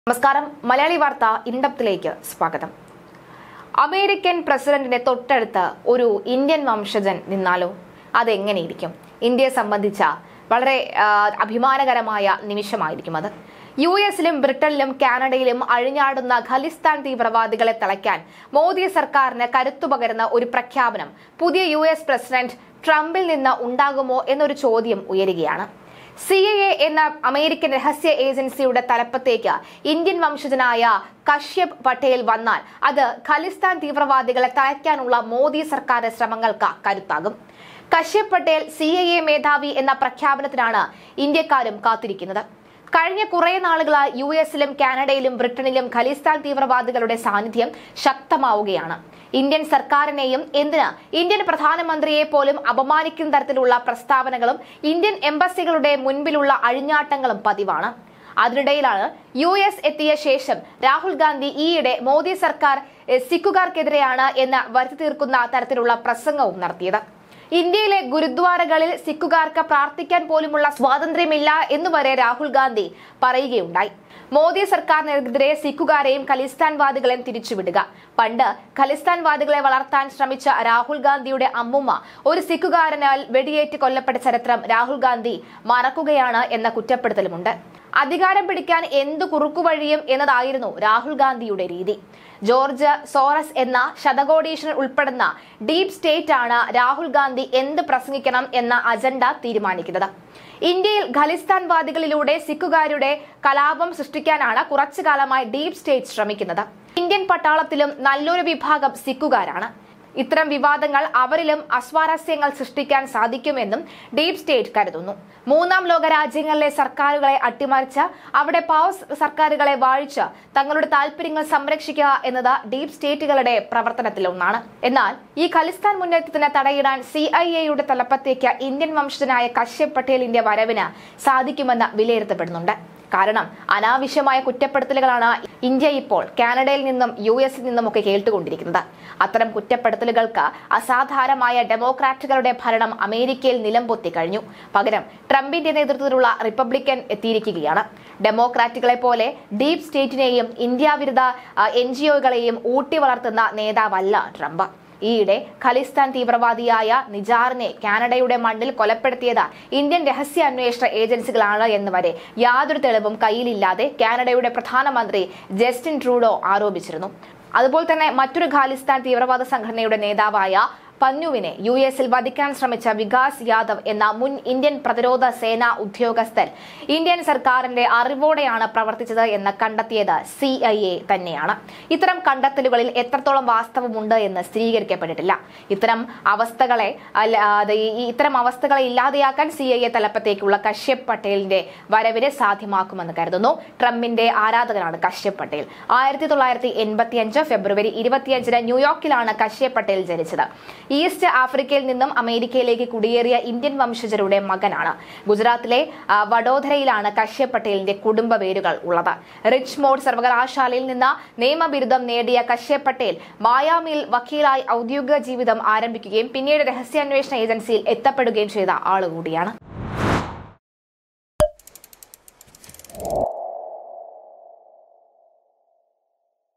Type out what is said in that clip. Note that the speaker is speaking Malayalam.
നമസ്കാരം മലയാളി വാർത്ത ഇൻഡപ്തിലേക്ക് സ്വാഗതം അമേരിക്കൻ പ്രസിഡന്റിന്റെ തൊട്ടടുത്ത് ഒരു ഇന്ത്യൻ വംശജൻ നിന്നാലോ അതെങ്ങനെയിരിക്കും ഇന്ത്യയെ സംബന്ധിച്ച വളരെ ആ, അഭിമാനകരമായ നിമിഷമായിരിക്കും അത് യു എസിലും ബ്രിട്ടനിലും കാനഡയിലും അഴിഞ്ഞാടുന്ന ഖലിസ്ഥാൻ തീവ്രവാദികളെ തളയ്ക്കാൻ മോദി സർക്കാരിന് കരുത്തു പകരുന്ന ഒരു പ്രഖ്യാപനം പുതിയ യു എസ് പ്രസിഡന്റ് ട്രംപിൽ നിന്ന് ഉണ്ടാകുമോ എന്നൊരു ചോദ്യം ഉയരുകയാണ് സി എ എന്ന അമേരിക്കൻ രഹസ്യ ഏജൻസിയുടെ തലപ്പത്തേക്ക് ഇന്ത്യൻ വംശജനായ കശ്യപ് പട്ടേൽ വന്നാൽ അത് ഖലിസ്ഥാൻ തീവ്രവാദികളെ തളയ്ക്കാനുള്ള മോദി സർക്കാരിന്റെ ശ്രമങ്ങൾക്ക് കരുത്താകും കശ്യപ് പട്ടേൽ സി എ മേധാവി എന്ന പ്രഖ്യാപനത്തിനാണ് ഇന്ത്യക്കാരും കാത്തിരിക്കുന്നത് കഴിഞ്ഞ കുറെ നാളുകളായി യു എസിലും കാനഡയിലും ബ്രിട്ടനിലും ഖലിസ്ഥാൻ തീവ്രവാദികളുടെ സാന്നിധ്യം ശക്തമാവുകയാണ് ഇന്ത്യൻ സർക്കാരിനെയും എന്തിന് ഇന്ത്യൻ പ്രധാനമന്ത്രിയെ പോലും അപമാനിക്കുന്ന തരത്തിലുള്ള പ്രസ്താവനകളും ഇന്ത്യൻ എംബസികളുടെ മുൻപിലുള്ള അഴിഞ്ഞാട്ടങ്ങളും പതിവാണ് അതിനിടയിലാണ് യു എസ് എത്തിയ ശേഷം രാഹുൽ ഗാന്ധി ഈയിടെ മോദി സർക്കാർ എഹ്, സിഖുകാർക്കെതിരെയാണ് എന്ന് വരുത്തി തീർക്കുന്ന തരത്തിലുള്ള പ്രസംഗവും നടത്തിയത് ഇന്ത്യയിലെ ഗുരുദ്വാരകളിൽ സിഖുകാർക്ക് പ്രാർത്ഥിക്കാൻ പോലുമുള്ള സ്വാതന്ത്ര്യമില്ല എന്നുവരെ രാഹുൽ ഗാന്ധി പറയുകയുണ്ടായി മോദി സർക്കാരിനെതിരെ സിഖുകാരെയും ഖലിസ്ഥാൻവാദികളെയും തിരിച്ചുവിടുക പണ്ട് ഖലിസ്ഥാൻവാദികളെ വളർത്താൻ ശ്രമിച്ച രാഹുൽ ഗാന്ധിയുടെ അമ്മുമ്മ ഒരു സിഖുകാരനാൽ വെടിയേറ്റ് കൊല്ലപ്പെട്ട ചരിത്രം രാഹുൽ ഗാന്ധി മറക്കുകയാണ് എന്ന കുറ്റപ്പെടുത്തലുമുണ്ട് അധികാരം പിടിക്കാൻ എന്തു കുറുക്കുവഴിയും എന്നതായിരുന്നു രാഹുൽ ഗാന്ധിയുടെ രീതി ജോർജ് സോറസ് എന്ന ശതകോടീശ്വരൻ ഉൾപ്പെടുന്ന ഡീപ് സ്റ്റേറ്റ് ആണ് രാഹുൽ ഗാന്ധി എന്ത് പ്രസംഗിക്കണം എന്ന അജണ്ട തീരുമാനിക്കുന്നത് ഇന്ത്യയിൽ ഖലിസ്ഥാൻവാദികളിലൂടെ സിഖുകാരുടെ കലാപം സൃഷ്ടിക്കാനാണ് കുറച്ചു കാലമായി ഡീപ് സ്റ്റേറ്റ് ശ്രമിക്കുന്നത് ഇന്ത്യൻ പട്ടാളത്തിലും നല്ലൊരു വിഭാഗം സിഖുകാരാണ് ഇത്തരം വിവാദങ്ങൾ അവരിലും അസ്വാരസ്യങ്ങൾ സൃഷ്ടിക്കാൻ സാധിക്കുമെന്നും ഡീപ് സ്റ്റേറ്റ് കരുതുന്നു മൂന്നാം ലോക രാജ്യങ്ങളിലെ സർക്കാരുകളെ അട്ടിമറിച്ച് അവിടെ പാവസ് സർക്കാരുകളെ വാഴിച്ച് തങ്ങളുടെ താല്പര്യങ്ങൾ സംരക്ഷിക്കുക എന്നത് ഡീപ് സ്റ്റേറ്റുകളുടെ പ്രവർത്തനത്തിലൊന്നാണ് എന്നാൽ ഈ ഖലിസ്ഥാൻ മുന്നേറ്റത്തിന് തടയിടാൻ സി ഐ എയുടെ തലപ്പത്തേക്ക് ഇന്ത്യൻ വംശജനായ കശ്യപ് പട്ടേലിന്റെ വരവിന് സാധിക്കുമെന്ന് വിലയിരുത്തപ്പെടുന്നുണ്ട് കാരണം അനാവശ്യമായ കുറ്റപ്പെടുത്തലുകളാണ് ഇന്ത്യ ഇപ്പോൾ കാനഡയിൽ നിന്നും യു എസിൽ നിന്നും ഒക്കെ കേട്ടുകൊണ്ടിരിക്കുന്നത് അത്തരം കുറ്റപ്പെടുത്തലുകൾക്ക് അസാധാരണമായ ഡെമോക്രാറ്റുകളുടെ ഭരണം അമേരിക്കയിൽ നിലംപൊത്തി കഴിഞ്ഞു പകരം ട്രംപിന്റെ നേതൃത്വത്തിലുള്ള റിപ്പബ്ലിക്കൻ എത്തിയിരിക്കുകയാണ് ഡെമോക്രാറ്റുകളെ പോലെ ഡീപ് സ്റ്റേറ്റിനെയും ഇന്ത്യ വിരുദ്ധ എൻ ജി ഒകളെയും ഊട്ടി വളർത്തുന്ന നേതാവല്ല ട്രംപ് ഈയിടെ ഖലിസ്ഥാൻ തീവ്രവാദിയായ നിജാറിനെ കാനഡയുടെ മണ്ണിൽ കൊലപ്പെടുത്തിയത് ഇന്ത്യൻ രഹസ്യാന്വേഷണ ഏജൻസികളാണ് എന്ന് വരെ യാതൊരു തെളിവും കയ്യിലില്ലാതെ കാനഡയുടെ പ്രധാനമന്ത്രി ജസ്റ്റിൻ ട്രൂഡോ ആരോപിച്ചിരുന്നു അതുപോലെ തന്നെ മറ്റൊരു ഖാലിസ്ഥാൻ തീവ്രവാദ സംഘടനയുടെ നേതാവായ പന്നുവിനെ യു എസിൽ വധിക്കാൻ ശ്രമിച്ച വികാസ് യാദവ് എന്ന മുൻ ഇന്ത്യൻ പ്രതിരോധ സേനാ ഉദ്യോഗസ്ഥൻ ഇന്ത്യൻ സർക്കാരിന്റെ അറിവോടെയാണ് പ്രവർത്തിച്ചത് എന്ന് കണ്ടെത്തിയത് സി ഐ എ തന്നെയാണ് ഇത്തരം കണ്ടെത്തലുകളിൽ എത്രത്തോളം വാസ്തവമുണ്ട് എന്ന് സ്ഥിരീകരിക്കപ്പെട്ടിട്ടില്ല ഇത്തരം അവസ്ഥകളെ അല്ല, അത് ഈ- ഈ ഇത്തരം അവസ്ഥകളെ ഇല്ലാതെയാക്കാൻ സി ഐ എ തലപ്പത്തേക്കുള്ള കശ്യപ് പട്ടേലിന്റെ വരവിനെ സാധ്യമാക്കുമെന്ന് കരുതുന്നു ട്രംപിന്റെ ആരാധകനാണ് കശ്യപ് പട്ടേൽ ആയിരത്തി തൊള്ളായിരത്തി എൺപത്തി അഞ്ച് ഫെബ്രുവരി ഇരുപത്തിയഞ്ചിന് ന്യൂയോർക്കിലാണ് കശ്യപ് പട്ടേൽ ജനിച്ചത് ഈസ്റ്റ് ആഫ്രിക്കയിൽ നിന്നും അമേരിക്കയിലേക്ക് കുടിയേറിയ ഇന്ത്യൻ വംശജരുടെ മകനാണ് ഗുജറാത്തിലെ ആ, വഡോദരയിലാണ് കശ്യപ് പട്ടേലിന്റെ കുടുംബ വേരുകൾ ഉള്ളത് റിച്ച്മോഡ് സർവകലാശാലയിൽ നിന്ന് നിയമബിരുദം നേടിയ കശ്യപ് പട്ടേൽ മായാമിയിൽ വക്കീലായി ഔദ്യോഗിക ജീവിതം ആരംഭിക്കുകയും പിന്നീട് രഹസ്യാന്വേഷണ ഏജൻസിയിൽ എത്തപ്പെടുകയും ചെയ്ത ആളുകൂടിയാണ്